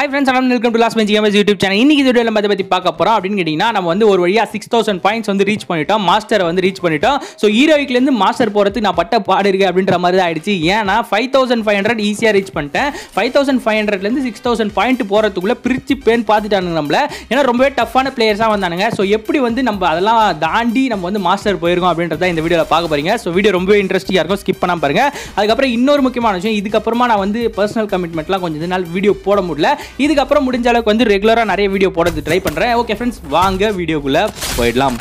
hi friends அலாம் welcome to last bench games YouTube channel இன்னைக்கு வீடியோவில் நம்ம பற்றி பார்க்க போகிறோம் அப்படின்னு கேட்டிங்கன்னா நம்ம வந்து ஒரு வழியாக சிக்ஸ் தௌசண்ட் பாயிண்ட்ஸ் வந்து ரீச் பண்ணிட்டோம் மாஸ்டரை வந்து ரீச் பண்ணிட்டோம் ஸோ ஹீரோயிக்லேருந்து மாஸ்டர் போகிறதுக்கு நான் பட்ட பாடு இருக்கு அப்படின்ற மாதிரி தான் ஆயிடுச்சு ஏன்னா ஃபைவ் தௌசண்ட் ஃபைவ் ஹண்ட்ரட் ஈஸியாக ரீச் பண்ணிட்டேன் ஃபைவ் தௌசண்ட் ஃபைவ் ஹண்ட்ரட்லேருந்து சிக்ஸ் தௌசண்ட் பாயிண்ட் போகிறதுக்குள்ளே பிரித்து பேன் பார்த்துட்டானுங்க நம்மள ஏன்னா ரொம்பவே டஃப்பான பிளேயர்ஸாக வந்தானுங்க ஸோ எப்படி வந்து நம்ம அதெல்லாம் தாண்டி நம்ம வந்து மாஸ்டர் போயிருக்கோம் அப்படின்றத இந்த வீடியோவில் பார்க்க போறீங்க ஸோ வீடியோ ரொம்பவே இன்ட்ரெஸ்டிங்காக இருக்கும் ஸ்கிப் பண்ணாம பாருங்க அதுக்கப்புறம் இன்னொரு முக்கியமான விஷயம் இதுக்கப்புறமா நான் வந்து பர்சனல் கமிட்மெண்ட்லாம் கொஞ்சம் நாள் வீடியோ போட முடியல இதுக்கப்புறம் முடிஞ்ச அளவுக்கு வந்து ரெகுலராக நிறைய வீடியோ போடுறது ட்ரை பண்ணுறேன் ஓகே ஃப்ரெண்ட்ஸ் வாங்க வீடியோக்குள்ளே போயிடலாம்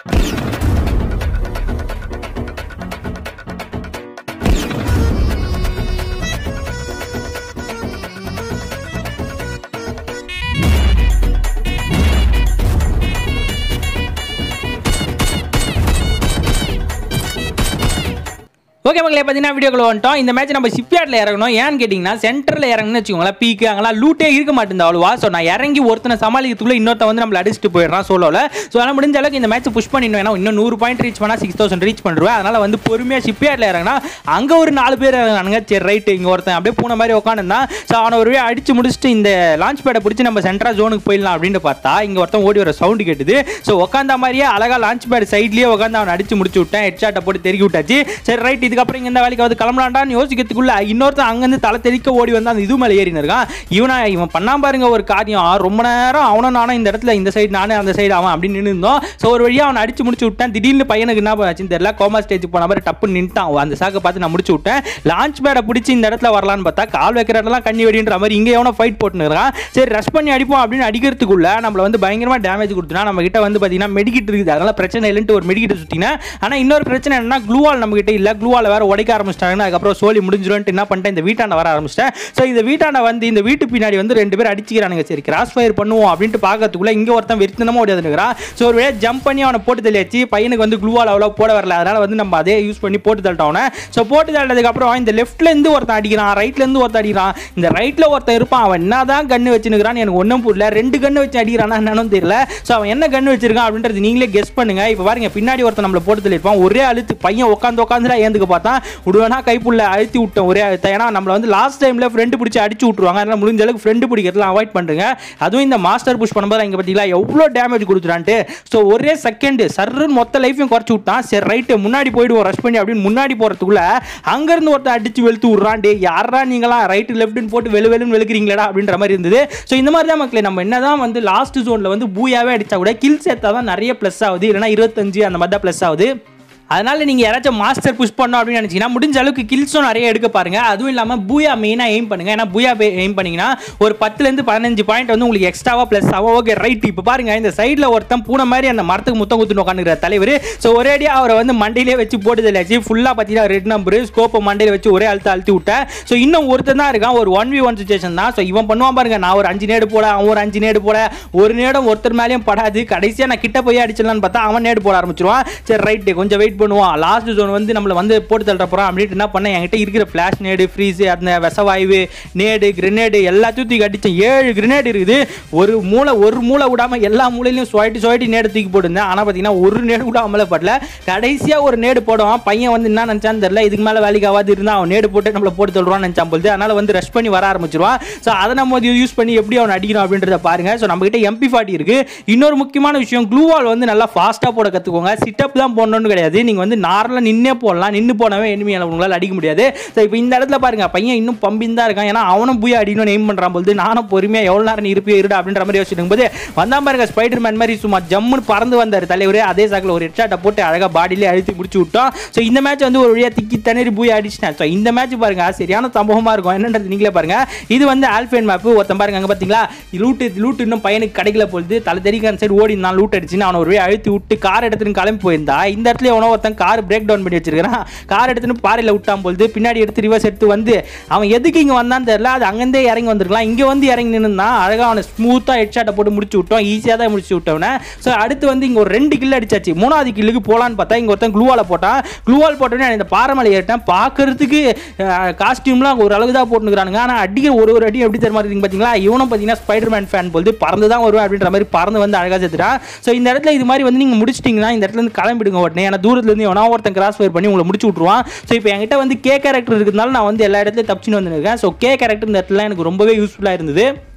ஓகே மக்களே பார்த்தீங்கன்னா வீடியோக்குள்ள வந்துட்டோம் இந்த மேட்ச் நம்ம ஷிப்யார்டில் இறங்கணும் ஏன்னு கேட்டிங்கன்னா சென்டரில் இறங்கணும்னு வச்சுக்கோங்களேன் பீக்கு அங்கெல்லாம் லூட்டே இருக்க மாட்டேங்குது அவ்வளோவா ஸோ நான் இறங்கி ஒருத்தனை சமாளிக்கிறதுக்குள்ள இன்னொருத்த வந்து நம்மள அடிச்சுட்டு போயிடுறான் சோலோவில் ஸோ அதனால் முடிஞ்ச அளவுக்கு இந்த மேட்ச் புஷ் பண்ணிடணும் ஏன்னா இன்னும் நூறு பாயிண்ட் ரீச் பண்ணால் சிக்ஸ் தௌசண்ட் ரீச் பண்ணுவேன் அதனால் வந்து பொறுமையாக ஷிப்யார்டில் இறங்கினா அங்கே ஒரு நாலு பேர் இறங்கினானுங்க சரி ரைட்டு இங்கே ஒருத்தன் அப்படியே பூனை மாதிரி உட்காந்துருந்தான் ஸோ அவனை ஒரு அடிச்சு முடிச்சுட்டு இந்த லான்ச் பேடை பிடிச்சி நம்ம சென்ட்ரா ஜோனுக்கு போயிடலாம் அப்படின்னு பார்த்தா இங்கே ஒருத்தன் ஓடி வர சவுண்டு கேட்டுது ஸோ உட்காந்த மாதிரியே அழகாக லான்ச் பேட் சைட்லேயே உட்காந்து அவனை அடிச்சு முடிச்சு விட்டேன் ஹெட் ஷாட்டை போட்டு தெருக்கி விட்டாச்சு சரி ரைட் இதுக்கப்புறம் இங்க இந்த வேலைக்கு வந்து கிளம்பலாண்டான்னு யோசிக்கிறதுக்குள்ள இன்னொருத்தன் அங்கேருந்து தலை தெறிக்க ஓடி வந்து அந்த இது மேலே ஏறின்னு இருக்கான் இவனா இவன் பண்ணா பாருங்க ஒரு காரியம் ரொம்ப நேரம் அவனும் நானும் இந்த இடத்துல இந்த சைடு நானே அந்த சைடு அவன் அப்படின்னு நின்று இருந்தோம் ஸோ ஒரு வழியாக அவனை அடிச்சு முடிச்சு விட்டேன் திடீர்னு பையனுக்கு என்ன ஆச்சுன்னு தெரியல கோமா ஸ்டேஜ் போன மாதிரி டப்பு நின்ட்டான் அந்த சாக்கை பார்த்து நான் முடிச்சு விட்டேன் லான்ச் பேடை பிடிச்சி இந்த இடத்துல வரலான்னு பார்த்தா கால் வைக்கிற இடம்லாம் கண்ணி வெடின்ற மாதிரி இங்கே எவனோ ஃபைட் போட்டுன்னு இருக்கான் சரி ரஷ் பண்ணி அடிப்போம் அப்படின்னு அடிக்கிறதுக்குள்ள நம்மள வந்து பயங்கரமாக டேமேஜ் கொடுத்துனா நம்ம கிட்ட வந்து பார்த்தீங்கன்னா மெடிக்கிட் இருக்குது அதனால பிரச்சனை இல்லைன்ட்டு ஒரு மெடிக்கிட் சுற்றினேன் ஆனால் இன்னொரு பிரச்சனை என்னன்னா க்ளூவால் நம்ம கிட்ட இல்லை க்ளூவால் வேற உடைக்க ஆரம்பிச்சிட்டாங்கன்னா அதுக்கப்புறம் சோலி முடிஞ்சிடும்ட்டு என்ன பண்ணிட்டேன் இந்த வீட்டாண்ட வர ஆரம்பிச்சிட்டேன் ஸோ இந்த வீட்டாண்ட வந்து இந்த வீட்டு பின்னாடி வந்து ரெண்டு பேர் அடிச்சுக்கிறானுங்க சரி கிராஸ் ஃபயர் பண்ணுவோம் அப்படின்ட்டு பார்க்கறதுக்குள்ள இங்கே ஒருத்தன் வெறித்தனமாக ஓடியாந்துருக்கிறான் ஸோ ஒரு வேலை ஜம்ப் பண்ணி அவனை போட்டு தள்ளியாச்சு பையனுக்கு வந்து க்ளூவால் அவ்வளோ போட வரல அதனால வந்து நம்ம அதே யூஸ் பண்ணி போட்டு தள்ளிட்டோம் ஸோ போட்டு தள்ளதுக்கு அப்புறம் இந்த லெஃப்ட்ல இருந்து ஒருத்தன் அடிக்கிறான் ரைட்ல இருந்து ஒருத்தன் அடிக்கிறான் இந்த ரைட்ல ஒருத்தன் இருப்பான் அவன் என்னதான் கண்ணு வச்சுனுக்கிறான் எனக்கு ஒன்றும் புரியல ரெண்டு கண்ணு வச்சு அடிக்கிறானா என்னன்னு தெரியல ஸோ அவன் என்ன கண்ணு வச்சிருக்கான் அப்படின்றது நீங்களே கெஸ் பண்ணுங்க இப்போ பாருங்க பின்னாடி ஒருத்தன் நம்மள போட்டு தள்ளிருப்பான் ஒரே அழுத்து பையன் உட்காந்து உட்காந்துலாம் ஏந்துக்க பார்த்தான் விடுவேனா கைப்புள்ள அழுத்தி விட்டோம் ஒரே அழுத்த ஏன்னா நம்மள வந்து லாஸ்ட் டைம்ல ஃப்ரெண்டு பிடிச்சி அடிச்சு விட்டுருவாங்க அதனால முடிஞ்ச அளவுக்கு ஃப்ரெண்டு பிடிக்கிறதுலாம் அவாய்ட் பண்ணுங்க அதுவும் இந்த மாஸ்டர் புஷ் பண்ணும்போது இங்கே பார்த்தீங்களா எவ்வளோ டேமேஜ் கொடுத்துட்டான்ட்டு ஸோ ஒரே செகண்ட் சர்ன்னு மொத்த லைஃபையும் குறைச்சி விட்டான் சரி ரைட்டு முன்னாடி போயிடுவோம் ரஷ் பண்ணி அப்படின்னு முன்னாடி போகிறதுக்குள்ள அங்கேருந்து ஒருத்தன் அடிச்சு வெளுத்து விட்றான் டே யாரா நீங்களாம் ரைட்டு லெஃப்ட்னு போட்டு வெளு வெளுன்னு வெளுக்கிறீங்களா அப்படின்ற மாதிரி இருந்தது ஸோ இந்த மாதிரி தான் மக்களே நம்ம என்னதான் வந்து லாஸ்ட் ஜோனில் வந்து பூயாவே அடிச்சா கூட கில் சேர்த்தா தான் நிறைய ப்ளஸ் ஆகுது இல்லைனா இருபத்தஞ்சு அந்த மாதிரி தான் ப்ளஸ் ஆகுது அதனால நீங்க யாராச்சும் மாஸ்டர் புஷ் பண்ணோம் அப்படின்னு நினைச்சீங்கன்னா முடிஞ்ச அளவுக்கு கில்ஸும் நிறைய எடுக்க பாருங்க அதுவும் இல்லாம பூயா மெயினாக எய்ம் பண்ணுங்க ஏன்னா பூயா எய்ம் பண்ணீங்கன்னா ஒரு பத்துலேருந்து பதினஞ்சு பாயிண்ட் வந்து உங்களுக்கு எக்ஸ்ட்ராவா ப்ளஸ் ஆகும் ஓகே ரைட் இப்போ பாருங்க இந்த சைடில் ஒருத்தன் பூனை மாதிரி அந்த மரத்துக்கு முத்தம் குத்துன்னு உட்காந்துக்கிற தலைவர் ஸோ ஒரேடியாக அவரை வந்து மண்டையிலே வச்சு போட்டு தெளியாச்சு ஃபுல்லாக பார்த்தீங்கன்னா ரெட் நம்பர் ஸ்கோப்பை மண்டையில் வச்சு ஒரே அழுத்த அழுத்தி விட்டேன் ஸோ இன்னும் ஒருத்தன் தான் இருக்கான் ஒரு ஒன் வி ஒன் சுச்சுவேஷன் தான் ஸோ இவன் பண்ணுவான் பாருங்க நான் ஒரு அஞ்சு நேடு போட அவன் ஒரு அஞ்சு நேடு போட ஒரு நேடம் ஒருத்தர் மேலேயும் படாது கடைசியாக நான் கிட்ட போய் அடிச்சிடலான்னு பார்த்தா அவன் நேடு போட ஆரம்பிச்சிருவான் சரி ரைட்டு கொஞ்சம் வெயிட் பண்ணுவான் லாஸ்ட் ஜோன் வந்து நம்மளை வந்து போட்டு தள்ளுற போகிறோம் அப்படின்ட்டு என்ன பண்ணேன் என்கிட்ட இருக்கிற ஃப்ளாஷ் நேடு ஃப்ரீஸு அந்த விஷவாயு நேடு கிரெனேடு எல்லாத்தையும் தூக்கி அடித்தேன் ஏழு கிரெனேடு இருக்குது ஒரு மூளை ஒரு மூளை விடாமல் எல்லா மூலையிலையும் சுவாட்டி சுவாட்டி நேடு தூக்கி போட்டுருந்தேன் ஆனால் பார்த்தீங்கன்னா ஒரு நேடு கூட அமல படல கடைசியாக ஒரு நேடு போடுவான் பையன் வந்து என்ன நினச்சான்னு தெரியல இதுக்கு மேலே வேலைக்கு ஆகாது இருந்தால் அவன் நேடு போட்டு நம்மளை போட்டு தள்ளுவான்னு நினச்சான் போது அதனால் வந்து ரஷ் பண்ணி வர ஆரம்பிச்சிருவான் ஸோ அதை நம்ம யூஸ் பண்ணி எப்படி அவன் அடிக்கணும் அப்படின்றத பாருங்க ஸோ நம்மகிட்ட எம்பி ஃபார்ட்டி இருக்குது இன்னொரு முக்கியமான விஷயம் க்ளூவால் வந்து நல்லா ஃபாஸ்ட்டாக போட கற்றுக்கோங்க சிட்டப் தான் போடணும்னு கிடையாது நீங்கள் வந்து நார்மலாக நின்னே போடலாம் நின்று போனவே எனிமையால் உங்களால் அடிக்க முடியாது ஸோ இப்போ இந்த இடத்துல பாருங்க பையன் இன்னும் பம்பின் தான் இருக்கான் ஏன்னா அவனும் போய் அடிக்கணும்னு எய்ம் பண்ணுறான் போது நானும் பொறுமையாக எவ்வளோ நேரம் நீ இருப்பியோ இருடா அப்படின்ற மாதிரி யோசிச்சுடும் போது வந்தான் பாருங்க ஸ்பைடர் மேன் மாதிரி சும்மா ஜம்முன்னு பறந்து வந்தார் தலைவர் அதே சாக்கில் ஒரு ஹெட்ஷாட்டை போட்டு அழகாக பாடியிலே அழுத்தி முடிச்சு விட்டோம் ஸோ இந்த மேட்ச் வந்து ஒரு வழியாக திக்கி தண்ணீர் போய் அடிச்சிட்டேன் ஸோ இந்த மேட்ச் பாருங்க சரியான சம்பவமாக இருக்கும் என்னன்றது நீங்களே பாருங்க இது வந்து ஆல்ஃபேன் மேப் ஒருத்தன் பாருங்க அங்கே பார்த்தீங்களா லூட்டு லூட் இன்னும் பையனுக்கு கிடைக்கல பொழுது தலை தெரிக்க அந்த சைடு ஓடி நான் லூட் அடிச்சுன்னு அவனை ஒரு வழியாக அழுத்தி விட்டு கார் எடுத்துன்னு கிளம்பி போயிருந்தா இந்த இடத்துல எவனோ ஒருத்தன் கார் பிரேக் டவுன் பண்ணி வச்சிருக்கான் கார் எடுத்துன்னு பாறையில் விட்டான் பொழுது பின்னாடி எடுத்து ரிவர்ஸ் எடுத்து வந்து அவன் எதுக்கு இங்கே வந்தான்னு தெரியல அது அங்கேருந்தே இறங்கி வந்திருக்கலாம் இங்கே வந்து இறங்கி நின்றுந்தான் அழகாக அவனை ஸ்மூத்தாக ஹெட்ஷாட்டை போட்டு முடிச்சு விட்டோம் ஈஸியாக தான் முடிச்சு விட்டவனை ஸோ அடுத்து வந்து இங்கே ஒரு ரெண்டு கில் அடிச்சாச்சு மூணாவது கில்லுக்கு போகலான்னு பார்த்தா இங்கே ஒருத்தன் க்ளூவால் போட்டான் க்ளூவால் போட்டோன்னே நான் இந்த பாறைமலை ஏறிட்டேன் பார்க்கறதுக்கு காஸ்டியூம்லாம் ஒரு அளவு தான் போட்டுக்கிறானுங்க ஆனால் அடிக்கிற ஒரு ஒரு அடி எப்படி தர மாதிரி பார்த்தீங்களா இவனும் பார்த்தீங்கன்னா ஸ்பைடர் மேன் ஃபேன் போது பறந்து தான் வருவேன் அப்படின்ற மாதிரி பறந்து வந்து அழகாக செத்துட்டான் ஸோ இந்த இடத்துல இது மாதிரி வந்து நீங்கள் முடிச்சிட்டிங்கன்னா இந்த இடத்துல இருந்து கிளம்பிடுங்க உடனே ஏன்னா தூரத்துலேருந்து எவனா ஒருத்தன் கிராஸ் ஃபயர் பண்ணி உங்களை முடிச்சு விட்ருவான் ஸோ இப்போ என்கிட்ட வந்து கே கேரக்டர் இருக்கிறதுனால நான் வந்து எல்லா இடத்துலையும் தப்பிச்சுன்னு வந்துருக்கேன் ஸோ கே கேரக்டர் இந்த இடத்துல எனக்கு ரொம்பவே யூஸ்ஃபுல்லாக இருந்தது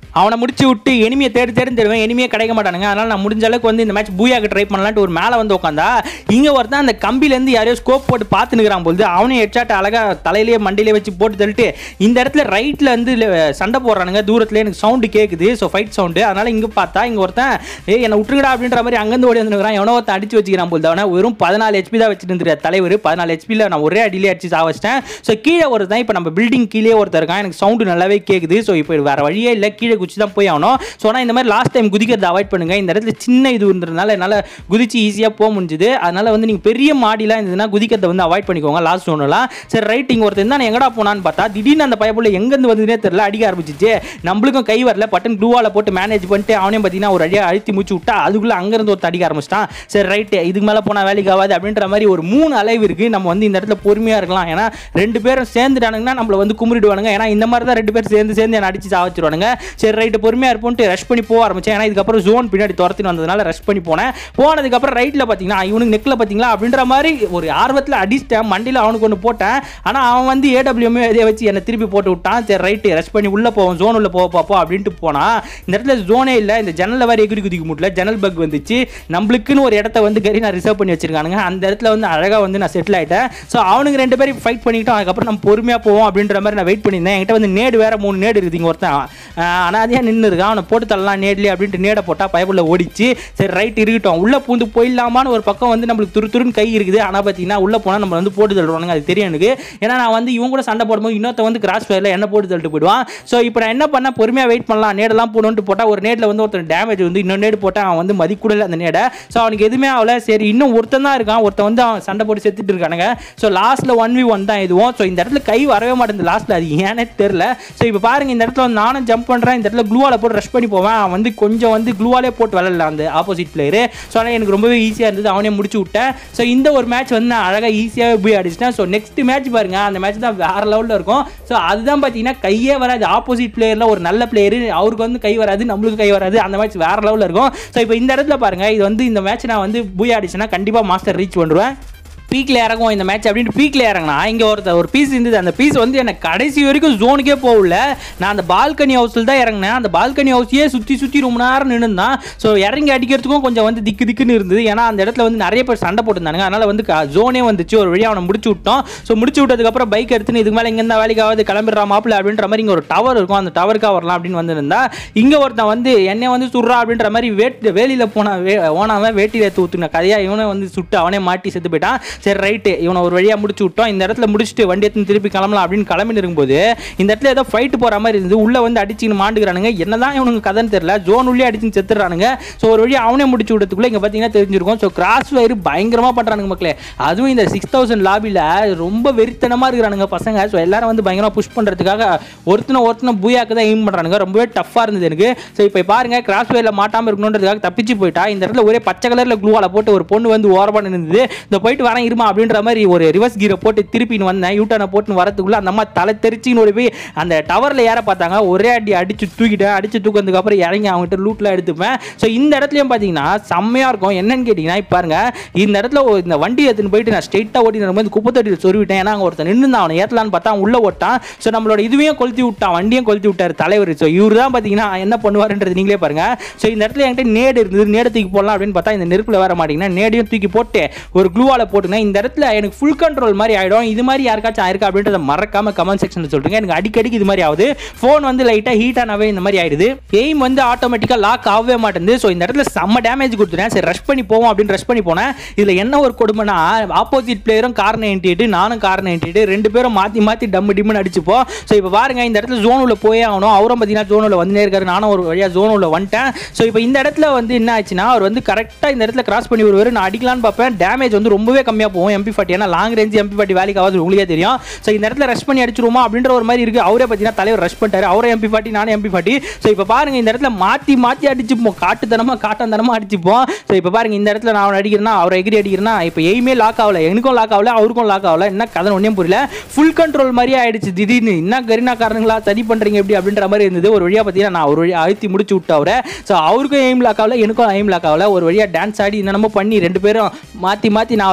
அவனை முடிச்சு விட்டு எனிமியை தேடி தேடி தேடுவேன் எனிமியே கிடைக்க மாட்டானுங்க அதனால நான் முடிஞ்ச அளவுக்கு வந்து இந்த மேட்ச் பூயாக்கு ட்ரை பண்ணலான்ட்டு ஒரு மேலே வந்து உட்காந்தா இங்கே ஒருத்தன் அந்த கம்பிலேருந்து யாரையோ ஸ்கோப் போட்டு பார்த்துனுக்கிறான் போது அவனையும் ஹெட்ஷாட் அழகாக தலையிலேயே மண்டியிலே வச்சு போட்டு தள்ளிட்டு இந்த இடத்துல ரைட்டில் வந்து ல- சண்டை போடுறானுங்க தூரத்தில் எனக்கு சவுண்டு கேட்குது ஸோ ஃபைட் சவுண்டு அதனால இங்கே பார்த்தா இங்கே ஒருத்தன் ஏய் என்னை விட்டுருடா அப்படின்ற மாதிரி அங்கேருந்து ஓடி வந்துருக்கான் எவனோ ஒருத்தன் அடிச்சு வச்சுக்கிறான் போது அவனை வெறும் பதினாலு ஹெச்பி தான் வச்சுட்டு இருந்துரு தலைவர் பதினாலு ஹெச்பியில் நான் ஒரே அடியிலே அடிச்சு சாவச்சிட்டேன் ஸோ கீழே ஒருத்தன் இப்போ நம்ம பில்டிங் கீழே ஒருத்தர் இருக்கான் எனக்கு சவுண்டு நல்லாவே கேட்குது ஸோ இப்போ வேற வழியே இல்லை கீழே குச்சி தான் போய் ஆகணும் ஸோ ஆனால் இந்த மாதிரி லாஸ்ட் டைம் குதிக்கிறத அவாய்ட் பண்ணுங்க இந்த இடத்துல சின்ன இது இருந்ததுனால என்னால் குதிச்சு ஈஸியாக போக முடிஞ்சுது அதனால வந்து நீங்கள் பெரிய மாடிலாம் இருந்ததுன்னா குதிக்கிறத வந்து அவாய்ட் பண்ணிக்கோங்க லாஸ்ட் ஒன்றுலாம் சரி ரைட் இங்கே ஒருத்தர் தான் எங்கடா போனான்னு பார்த்தா திடீர்னு அந்த பயப்புள்ள எங்கேருந்து வந்ததுனே தெரியல அடிக்க ஆரம்பிச்சிச்சு நம்மளுக்கும் கை வரல பட்டன் க்ளூவால் போட்டு மேனேஜ் பண்ணிட்டு அவனையும் பார்த்தீங்கன்னா ஒரு அடியாக அழுத்தி மூச்சு விட்டா அதுக்குள்ளே அங்கேருந்து ஒருத்தர் அடிக்க ஆரம்பிச்சிட்டான் சரி ரைட்டு இதுக்கு மேலே போனால் வேலைக்கு ஆகாது அப்படின்ற மாதிரி ஒரு மூணு அலைவு இருக்குது நம்ம வந்து இந்த இடத்துல பொறுமையாக இருக்கலாம் ஏன்னா ரெண்டு பேரும் சேர்ந்துட்டானுங்கன்னா நம்மளை வந்து கும்பிடுவானுங்க ஏன்னா இந்த மாதிரி தான் ரெண்டு பேர் சேர்ந்து சேர்ந்து என்னை அடிச்சு சாவச்சிருவானுங்க சரி ரைட்டு பொறுமையாக இருப்போன்ட்டு ரஷ் பண்ணி போக ஆரம்பிச்சேன் ஏன்னா இதுக்கப்புறம் ஜோன் பின்னாடி துரத்தின்னு வந்ததுனால ரஷ் பண்ணி போனேன் போனதுக்கப்புறம் ரைட்டில் பார்த்தீங்கன்னா இவனுக்கு நெக்கில் பார்த்தீங்களா அப்படின்ற மாதிரி ஒரு ஆர்வத்தில் அடிச்சிட்டேன் மண்டியில் அவனுக்கு ஒன்று போட்டேன் ஆனால் அவன் வந்து ஏடபிள்யூமே இதை வச்சு என்னை திருப்பி போட்டு விட்டான் சரி ரைட்டு ரஷ் பண்ணி உள்ளே போவோம் ஜோன் உள்ள போக பார்ப்போம் அப்படின்ட்டு போனால் இந்த இடத்துல ஜோனே இல்லை இந்த ஜன்னலில் வேறு எகிரி குதிக்க முடியல ஜன்னல் பக் வந்துச்சு நம்மளுக்குன்னு ஒரு இடத்த வந்து கறி நான் ரிசர்வ் பண்ணி வச்சிருக்கானுங்க அந்த இடத்துல வந்து அழகாக வந்து நான் செட்டில் ஆகிட்டேன் ஸோ அவனுக்கு ரெண்டு பேரும் ஃபைட் பண்ணிக்கிட்டோம் அதுக்கப்புறம் நம்ம பொறுமையாக போவோம் அப்படின்ற மாதிரி நான் வெயிட் பண்ணியிருந்தேன் என்கிட்ட வந்து நேடு வேற மூணு நேடு இருக்குது இங்கே ஒருத்தன் அனாதையாக நின்று இருக்கான் அவனை போட்டு தள்ளலாம் நேட்லி அப்படின்ட்டு நேடை போட்டால் பயப்புள்ள ஓடிச்சு சரி ரைட் இருக்கட்டும் உள்ளே பூந்து போயிடலாமான்னு ஒரு பக்கம் வந்து நம்மளுக்கு துரு துருன்னு கை இருக்குது ஆனால் பார்த்தீங்கன்னா உள்ளே போனால் நம்ம வந்து போட்டு தள்ளுவானுங்க அது தெரியும் எனக்கு ஏன்னா நான் வந்து இவங்க கூட சண்டை போடும்போது இன்னொருத்த வந்து கிராஸ் ஃபயரில் என்ன போட்டு தள்ளிட்டு போயிடுவான் ஸோ இப்போ நான் என்ன பண்ண பொறுமையாக வெயிட் பண்ணலாம் நேடெல்லாம் போடணுன்ட்டு போட்டால் ஒரு நேடில் வந்து ஒருத்தர் டேமேஜ் வந்து இன்னொரு நேடு போட்டால் அவன் வந்து மதிக்கூடல அந்த நேடை ஸோ அவனுக்கு எதுவுமே ஆகல சரி இன்னும் ஒருத்தன் தான் இருக்கான் ஒருத்தன் வந்து அவன் சண்டை போட்டு செத்துட்டு இருக்கானுங்க ஸோ லாஸ்ட்டில் ஒன் வி ஒன் தான் இதுவும் ஸோ இந்த இடத்துல கை வரவே மாட்டேங்குது லாஸ்ட்டில் அது ஏனே தெரில ஸோ இப்போ பாருங்க இந்த இடத்துல வந்து நானும் ஜம்ப் பண்ணுறேன் இந்த இடத்துல க்ளூவால் போட்டு ரஷ் பண்ணி போவேன் அவன் வந்து கொஞ்சம் வந்து க்ளூவாலே போட்டு விளையாடல அந்த ஆப்போசிட் பிளேயரு ஸோ ஆனால் எனக்கு ரொம்பவே ஈஸியாக இருந்தது அவனே முடிச்சு விட்டேன் ஸோ இந்த ஒரு மேட்ச் வந்து நான் அழகாக ஈஸியாகவே போய் அடிச்சிட்டேன் ஸோ நெக்ஸ்ட் மேட்ச் பாருங்க அந்த மேட்ச் தான் வேற லெவலில் இருக்கும் ஸோ அதுதான் பார்த்தீங்கன்னா கையே வராது ஆப்போசிட் பிளேயரில் ஒரு நல்ல பிளேயர் அவருக்கு வந்து கை வராது நம்மளுக்கு கை வராது அந்த மேட்ச் வேற லெவலில் இருக்கும் ஸோ இப்போ இந்த இடத்துல பாருங்க இது வந்து இந்த மேட்ச் நான் வந்து பூயா அடிச்சேன்னா கண்டிப்பாக மாஸ்டர் ரீச் பண்ணுவேன் பீக்கில் இறங்குவோம் இந்த மேட்ச் அப்படின்ட்டு பீக்கில் இறங்கினா இங்கே ஒருத்த ஒரு பீஸ் இருந்தது அந்த பீஸ் வந்து எனக்கு கடைசி வரைக்கும் ஜோனுக்கே போகல நான் அந்த பால்கனி ஹவுஸில் தான் இறங்கினேன் அந்த பால்கனி ஹவுஸையே சுற்றி சுற்றி ரொம்ப நேரம் நின்றுந்தான் ஸோ இறங்கி அடிக்கிறதுக்கும் கொஞ்சம் வந்து திக்கு திக்குன்னு இருந்தது ஏன்னா அந்த இடத்துல வந்து நிறைய பேர் சண்டை போட்டுருந்தாங்க அதனால் வந்து ஜோனே வந்துச்சு ஒரு வழியாக அவனை முடிச்சு விட்டோம் ஸோ முடிச்சு விட்டதுக்கப்புறம் பைக் எடுத்துன்னு இதுக்கு மேலே இங்கே இருந்தால் வேலைக்காவது கிளம்பிடுறா மாப்பிள்ள அப்படின்ற மாதிரி இங்கே ஒரு டவர் இருக்கும் அந்த டவருக்காக வரலாம் அப்படின்னு வந்திருந்தா இங்கே ஒருத்தன் வந்து என்னை வந்து சுடுறா அப்படின்ற மாதிரி வேட்டு வேலியில் போன வே ஓனாவன் வேட்டியில் எடுத்து ஊற்றுன கதையாக இவனை வந்து சுட்டு அவனே மாட்டி செத்து போயிட்டான் சரி ரைட்டு இவனை ஒரு வழியாக முடிச்சு விட்டோம் இந்த இடத்துல முடிச்சுட்டு வண்டி எடுத்து திருப்பி கிளம்பலாம் அப்படின்னு கிளம்பின்னு இருக்கும்போது இந்த இடத்துல ஏதோ ஃபைட் போகிற மாதிரி இருந்தது உள்ளே வந்து அடிச்சுன்னு மாண்டுக்கிறானுங்க என்னதான் இவனுக்கு கதைன்னு தெரியல ஜோன் உள்ளே அடிச்சுன்னு செத்துறானுங்க ஸோ ஒரு வழியாக அவனே முடிச்சு விடுறதுக்குள்ள இங்கே பார்த்தீங்கன்னா தெரிஞ்சிருக்கும் ஸோ கிராஸ் ஃபயர் பயங்கரமாக பண்ணுறானுங்க மக்களே அதுவும் இந்த சிக்ஸ் தௌசண்ட் லாபியில் ரொம்ப வெறித்தனமாக இருக்கிறானுங்க பசங்க ஸோ எல்லாரும் வந்து பயங்கரமாக புஷ் பண்ணுறதுக்காக ஒருத்தனை ஒருத்தனை பூயாக்கு தான் எய்ம் பண்ணுறானுங்க ரொம்பவே டஃப்பாக இருந்தது எனக்கு ஸோ இப்போ பாருங்க கிராஸ் ஃபயரில் மாட்டாமல் இருக்கணுன்றதுக்காக தப்பிச்சு போயிட்டா இந்த இடத்துல ஒரே பச்சை கலரில் க்ளூவால் போட்டு ஒரு பொண்ணு வந்து ஓரமாக நின்றுது இந்த போயிட்டு வரேன் இருமா அப்படின்ற மாதிரி ஒரு ரிவர்ஸ் கீரை போட்டு திருப்பின்னு வந்தேன் யூட்டனை போட்டு வரதுக்குள்ள அந்த அம்மா தலை தெரிச்சின்னு ஓடி போய் அந்த டவரில் ஏற பார்த்தாங்க ஒரே அடி அடிச்சு தூக்கிட்டேன் அடிச்சு தூக்கினதுக்கு அப்புறம் இறங்கி அவங்ககிட்ட லூட்டில் எடுத்துப்பேன் ஸோ இந்த இடத்துலையும் பார்த்தீங்கன்னா செம்மையாக இருக்கும் என்னன்னு கேட்டிங்கன்னா இப்போ பாருங்க இந்த இடத்துல ஒரு- இந்த வண்டி எடுத்துன்னு போயிட்டு நான் ஸ்ட்ரெயிட்டாக ஓட்டி வரும்போது குப்பை தொட்டியில் சொருவிட்டேன் ஏன்னா அங்கே ஒருத்தன் நின்று அவனை ஏற்றலான்னு பார்த்தா அவன் உள்ளே ஓட்டான் ஸோ நம்மளோட இதுவையும் கொளுத்தி விட்டான் வண்டியும் கொளுத்தி விட்டார் தலைவர் ஸோ இவர் தான் பார்த்தீங்கன்னா என்ன பண்ணுவாருன்றது நீங்களே பாருங்க ஸோ இந்த இடத்துல என்கிட்ட நேடு இருந்தது நேடு தூக்கி போடலாம் அப்படின்னு பார்த்தா இந்த நெருப்பில் வர மாட்டீங்கன்னா நேடையும் தூக்கி போட்டு ஒரு க்ளூவால் போட்டுங்க இந்த இடத்துல எனக்கு ஃபுல் கண்ட்ரோல் மாதிரி ஆகிடும் இது மாதிரி யாருக்காச்சும் ஆயிருக்கா அப்படின்றத மறக்காம கமெண்ட் செக்ஷனில் சொல்லுங்க எனக்கு அடிக்கடிக்கு இது மாதிரி ஆகுது ஃபோன் வந்து லைட்டாக ஹீட் ஆனவே இந்த மாதிரி ஆயிடுது எய்ம் வந்து ஆட்டோமேட்டிக்காக லாக் ஆகவே மாட்டேங்குது ஸோ இந்த இடத்துல செம்ம டேமேஜ் கொடுத்துட்டேன் சரி ரஷ் பண்ணி போவோம் அப்படின்னு ரஷ் பண்ணி போனேன் இதில் என்ன ஒரு கொடுமைனா ஆப்போசிட் பிளேயரும் கார் நைன்டி எயிட் நானும் கார் நைன்டி எயிட் ரெண்டு பேரும் மாற்றி மாற்றி டம்மு டிம்முன்னு அடிச்சுப்போம் ஸோ இப்போ பாருங்க இந்த இடத்துல ஜோன் உள்ள போயே ஆகணும் அவரும் பார்த்தீங்கன்னா ஜோன் உள்ள வந்துனே இருக்காரு நானும் ஒரு வழியாக ஜோன் உள்ள வந்துட்டேன் ஸோ இப்போ இந்த இடத்துல வந்து என்ன ஆச்சுன்னா அவர் வந்து கரெக்டாக இந்த இடத்துல கிராஸ் பண்ணி வருவார் நான் அடிக்கலான்னு பார்ப்பேன் டேமேஜ் வந்து ரொம்பவே கம்மியாக போகும் எம்பி ஃபார்ட்டி ஏன்னா லாங் ரேஞ்ச் எம்பி ஃபார்ட்டி வேலைக்கு ஆகுது உங்களுக்கே தெரியும் ஸோ இந்த இடத்துல ரஷ் பண்ணி அடிச்சிருவோமா அப்படின்ற ஒரு மாதிரி இருக்குது அவரே பார்த்தீங்கன்னா தலைவர் ரஷ் பண்ணிட்டாரு அவரே எம்பி ஃபார்ட்டி நானும் எம்பி ஃபார்ட்டி ஸோ இப்போ பாருங்க இந்த இடத்துல மாற்றி மாற்றி அடிச்சுப்போம் காட்டுத்தனமாக காட்டாந்தனமாக அடிச்சுப்போம் ஸோ இப்போ பாருங்க இந்த இடத்துல நான் அவனை அடிக்கிறேன்னா அவரை எகிரி அடிக்கிறேன்னா இப்போ எய்மே லாக் ஆகல எனக்கும் லாக் ஆகல அவருக்கும் லாக் ஆகல என்ன கதை ஒன்றும் புரியல ஃபுல் கண்ட்ரோல் மாதிரியே ஆயிடுச்சு திடீர்னு என்ன கரினா காரணங்களா சரி பண்ணுறீங்க எப்படி அப்படின்ற மாதிரி இருந்தது ஒரு வழியாக பார்த்தீங்கன்னா நான் ஒரு வழியாக அழுத்தி முடிச்சு விட்டு அவரை ஸோ அவருக்கும் எய்ம் லாக் ஆகல எனக்கும் எய்ம் லாக் ஆகல ஒரு வழியாக டான்ஸ் ஆடி என்னென்னமோ பண்ணி ரெண்டு பேரும் மாற்றி மாற்றி நான் அவரை முடிச்சு விட்டேன்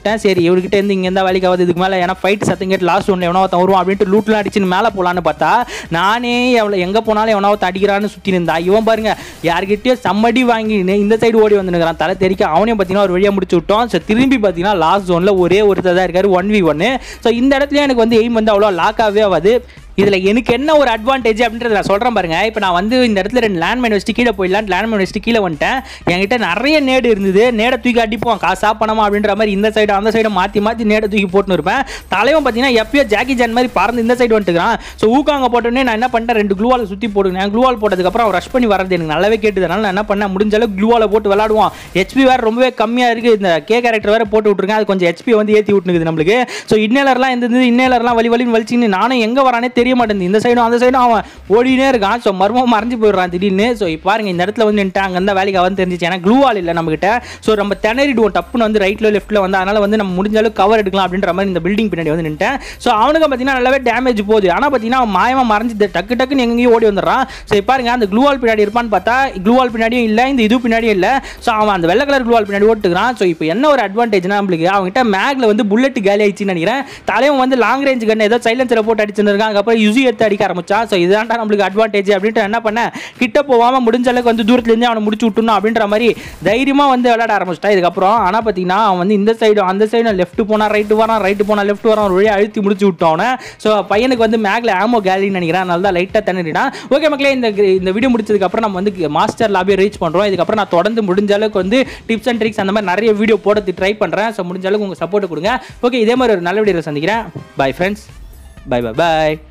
விட்டேன் சரி இவர்கிட்ட இருந்து இங்கே இருந்தால் வேலைக்கு ஆகுது இதுக்கு மேலே ஏன்னா ஃபைட் சத்தம் கேட்டு லாஸ்ட் ஒன்று எவனோ ஒருத்தன் வருவான் அப்படின்ட்டு லூட்லாம் அடிச்சுன்னு மேலே போகலான்னு பார்த்தா நானே எவ்வளோ எங்கே போனாலும் எவனோ ஒருத்தன் அடிக்கிறான்னு சுற்றி இருந்தா இவன் பாருங்க யார்கிட்டயோ சம்மடி வாங்கின்னு இந்த சைடு ஓடி வந்துருக்கிறான் தலை தெரிக்க அவனையும் பார்த்தீங்கன்னா ஒரு வழியாக முடிச்சு விட்டோம் ஸோ திரும்பி பார்த்தீங்கன்னா லாஸ்ட் ஜோனில் ஒரே ஒருத்தர் தான் இருக்காரு ஒன் வி ஒன்று ஸோ இந்த இடத்துல எனக்கு வந்து எய்ம் வந்து அவ்வளோ லாக் ஆகவே ஆகாது இதில் எனக்கு என்ன ஒரு அட்வான்டேஜ் அப்படின்றத நான் சொல்கிறேன் பாருங்க இப்போ நான் வந்து இந்த இடத்துல ரெண்டு லேண்ட்மைன் வச்சுட்டு கீழே போயிடலாம் லேண்ட்மைன் வச்சுட்டு கீழே வந்துட்டேன் என்கிட்ட நிறைய நேடு இருந்தது நேடை தூக்கி அடிப்போம் காசா பணமா அப்படின்ற மாதிரி இந்த சைடு அந்த சைடு மாற்றி மாற்றி நேடை தூக்கி போட்டுன்னு இருப்பேன் தலைவன் பார்த்தீங்கன்னா எப்பயோ ஜாக்கி ஜான் மாதிரி பறந்து இந்த சைடு வந்துட்டுக்கிறான் ஸோ ஊக்காங்க போட்டோன்னே நான் என்ன பண்ணிட்டேன் ரெண்டு க்ளூவால் சுற்றி போடுங்க க்ளூவால் போட்டதுக்கப்புறம் அவன் ரஷ் பண்ணி வரது எனக்கு நல்லாவே கேட்டதுனால நான் என்ன பண்ணேன் முடிஞ்ச அளவுக்கு க்ளூவால் போட்டு விளாடுவோம் ஹெச்பி வேறு ரொம்பவே கம்மியாக இருக்குது இந்த கே கேரக்டர் வேறு போட்டு விட்ருக்கேன் அது கொஞ்சம் ஹெச்பி வந்து ஏற்றி விட்டுனுக்குது நம்மளுக்கு ஸோ இன்னேலர்லாம் இருந்தது இன்னேலர்லாம் வலி வலின்னு வலிச்சின்னு நானும் எங்கே வரானே தெரிய மாட்டேங்குது இந்த சைடும் அந்த சைடும் அவன் ஓடினே இருக்கான் ஸோ மர்மம் மறைஞ்சு போயிடுறான் திடீர்னு ஸோ இப்போ பாருங்க இந்த இடத்துல வந்து நின்ட்டு அங்கே இருந்தால் வேலைக்கு அவன் தெரிஞ்சிச்சு ஏன்னா க்ளூ ஆல் இல்லை நம்மகிட்ட ஸோ நம்ம திணறிடுவோம் டப்புன்னு வந்து ரைட்டில் லெஃப்ட்டில் வந்து அதனால் வந்து நம்ம முடிஞ்ச அளவுக்கு கவர் எடுக்கலாம் அப்படின்ற மாதிரி இந்த பில்டிங் பின்னாடி வந்து நின்ட்டேன் ஸோ அவனுக்கு பார்த்தீங்கன்னா நல்லாவே டேமேஜ் போகுது ஆனால் பார்த்தீங்கன்னா அவன் மாயமாக மறைஞ்சு த- டக்கு டக்குன்னு எங்கேயும் ஓடி வந்துடுறான் ஸோ இப்போ பாருங்க அந்த க்ளூ வால் பின்னாடி இருப்பான்னு பார்த்தா க்ளூ வால் பின்னாடியும் இல்லை இந்த இது பின்னாடியும் இல்லை ஸோ அவன் அந்த வெள்ளை கலர் க்ளூ வால் பின்னாடி ஓட்டுக்கிறான் ஸோ இப்போ என்ன ஒரு அட்வான்டேஜ்னா நம்மளுக்கு அவங்ககிட்ட மேக்ல வந்து புல்லட் காலி ஆயிடுச்சுன்னு நினைக்கிறேன் தலைவன் வந்து லாங் ரேஞ்ச் கன் ஏதோ சைலன்சரை போட்டு அடிச்சுன்னு இருக்கான் அதுக்கப்புறம் யுசி எடுத்து அடிக்க ஆரம்பிச்சான் ஸோ இதுதான்டா நம்மளுக்கு அட்வான்டேஜ் அப்படின்ட்டு என்ன பண்ணேன் கிட்ட போகாமல் முடிஞ்ச அளவுக்கு வந்து தூரத்துலேருந்து அவனை முடிச்சு விட்டுணும் அப்படின்ற மாதிரி தைரியமாக வந்து விளையாட ஆரம்பிச்சிட்டான் இதுக்கப்புறம் ஆனால் பார்த்தீங்கன்னா அவன் வந்து இந்த சைடு அந்த சைடு லெஃப்ட் போனா ரைட்டு வரான் ரைட்டு போனா லெஃப்ட் வரான் ஒரு வழியாக அழுத்தி முடிச்சு விட்டோம் அவனை ஸோ பையனுக்கு வந்து மேக்ல ஆமோ கேலின்னு நினைக்கிறேன் அதனால தான் லைட்டாக தண்ணிட்டான் ஓகே மக்களே இந்த இந்த வீடியோ முடிச்சதுக்கப்புறம் நம்ம வந்து மாஸ்டர் லாபியை ரீச் பண்ணுறோம் இதுக்கப்புறம் நான் தொடர்ந்து முடிஞ்ச அளவுக்கு வந்து டிப்ஸ் அண்ட் ட்ரிக்ஸ் அந்த மாதிரி நிறைய வீடியோ போடுறது ட்ரை பண்ணுறேன் ஸோ முடிஞ்ச அளவுக்கு உங்கள் சப்போர்ட் கொடுங்க ஓகே இதே மாதிரி ஒரு நல்ல வீடியோவில் சந்திக்கிறேன் பை ஃப்ரெண்ட்ஸ் பை பை பாய்